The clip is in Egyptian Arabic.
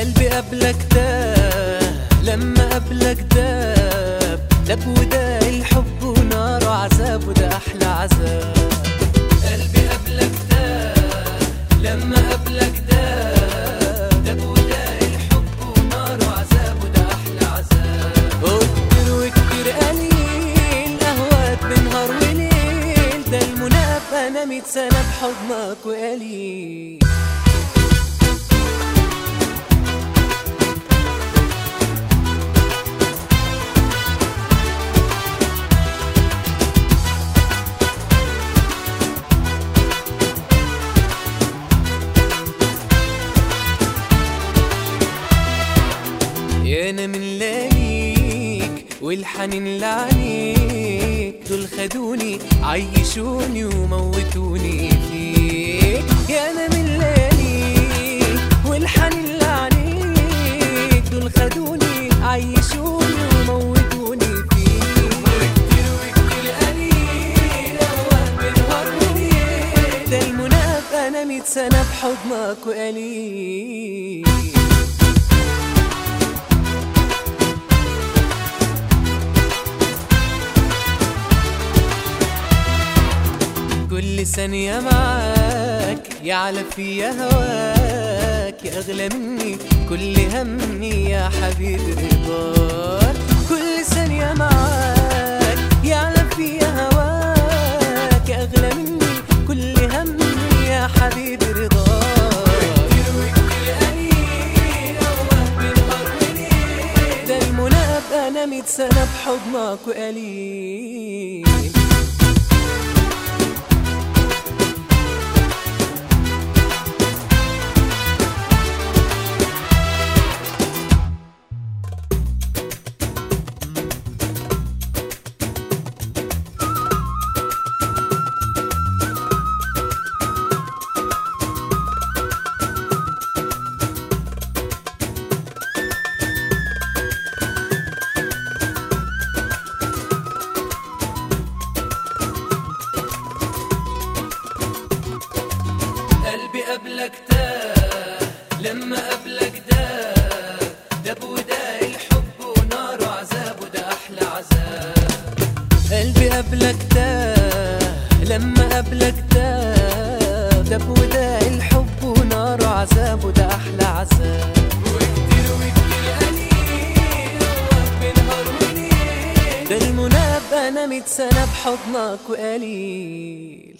قلبي قبلك داب لما قبلك داب داب وده الحب ونار وعذاب وده احلى عذاب قلبي قبلك داب لما قبلك داب داب وده الحب ونار وعذاب وده احلى عذاب وكتير وكتير قليل اهواك بنهار وليل ده المنافق انا ميت سنه بحضنك وقليل يا انا من ليك والحنين لعنيك دول خدوني عيشوني وموتوني فيك يا انا من ليك والحنين لعنيك دول خدوني عيشوني وموتوني فيك وكتير وكتير قليل أهواك بنهار وليل ده المنافق انا ميت سنه بحضنك وقليل كل ثانية معاك يعلى فيا هواك يا أغلى مني كل همي يا حبيبي رضاك كل ثانية معاك يعلى فيا هواك يا أغلى مني كل همي يا حبيبي رضاك ده المنافق أنا ميت سنة بحضنك وقليل قلبي قبلك تاه لما قبلك داب داب وده الحب ونار وعذاب وده احلى عذاب قلبي قبلك تاه لما قبلك داب داب وده الحب ونار وعذاب وده احلى عذاب وكتير وكتير قليل هواك بنهار وليل ده المنافق انا ميت سنه بحضنك وقليل